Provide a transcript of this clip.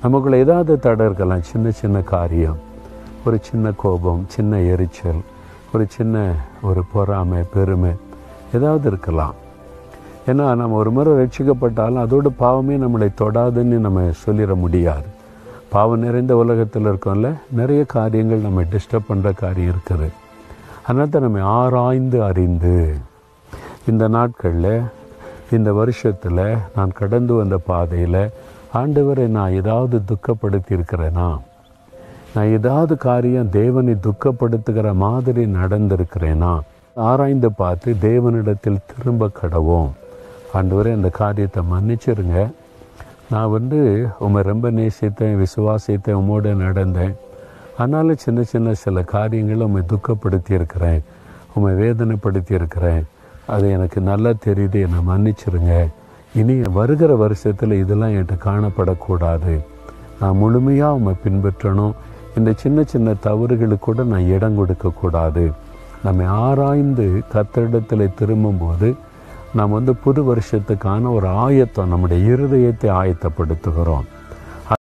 நமக்குள்ள ஏதாவது தடை இருக்கலாம் சின்ன சின்ன காரியம் ஒரு சின்ன கோபம் சின்ன எரிச்சல் ஒரு சின்ன ஒரு பொறாமை பெருமை ஏதாவது இருக்கலாம் ஏன்னா நம்ம ஒரு முறை ரட்சிக்கப்பட்டாலும் அதோட பாவமே நம்மளை தொடாதுன்னு நம்ம சொல்லிட முடியாது பாவம் நிறைந்த உலகத்தில் இருக்கோம்ல நிறைய காரியங்கள் நம்ம டிஸ்டர்ப் பண்ணுற காரியம் இருக்குது அதனால தான் நம்ம ஆராய்ந்து அறிந்து இந்த நாட்களில் இந்த வருஷத்தில் நான் கடந்து வந்த பாதையில் ஆண்டவரை நான் ஏதாவது துக்கப்படுத்தி இருக்கிறேனா நான் ஏதாவது காரியம் தேவனை துக்கப்படுத்துகிற மாதிரி நடந்திருக்கிறேனா ஆராய்ந்து பார்த்து தேவனிடத்தில் திரும்ப கடவோம் ஆண்டவரே அந்த காரியத்தை மன்னிச்சிருங்க நான் வந்து உம்மை ரொம்ப நேசித்தேன் விசுவாசித்தேன் உம்மோட நடந்தேன் ஆனாலும் சின்ன சின்ன சில காரியங்களை உம்மை துக்கப்படுத்தி இருக்கிறேன் உம்மை வேதனைப்படுத்தி இருக்கிறேன் அது எனக்கு நல்லா தெரியுது என்னை மன்னிச்சிருங்க இனி வருகிற வருஷத்தில் இதெல்லாம் என்கிட்ட காணப்படக்கூடாது நான் முழுமையாக உம்மை பின்பற்றணும் இந்த சின்ன சின்ன தவறுகளுக்கு கூட நான் இடம் கொடுக்கக்கூடாது நம்மை ஆராய்ந்து கத்தரிடத்தில் திரும்பும்போது நாம் வந்து புது வருஷத்துக்கான ஒரு ஆயத்தம் நம்முடைய இருதயத்தை ஆயத்தப்படுத்துகிறோம்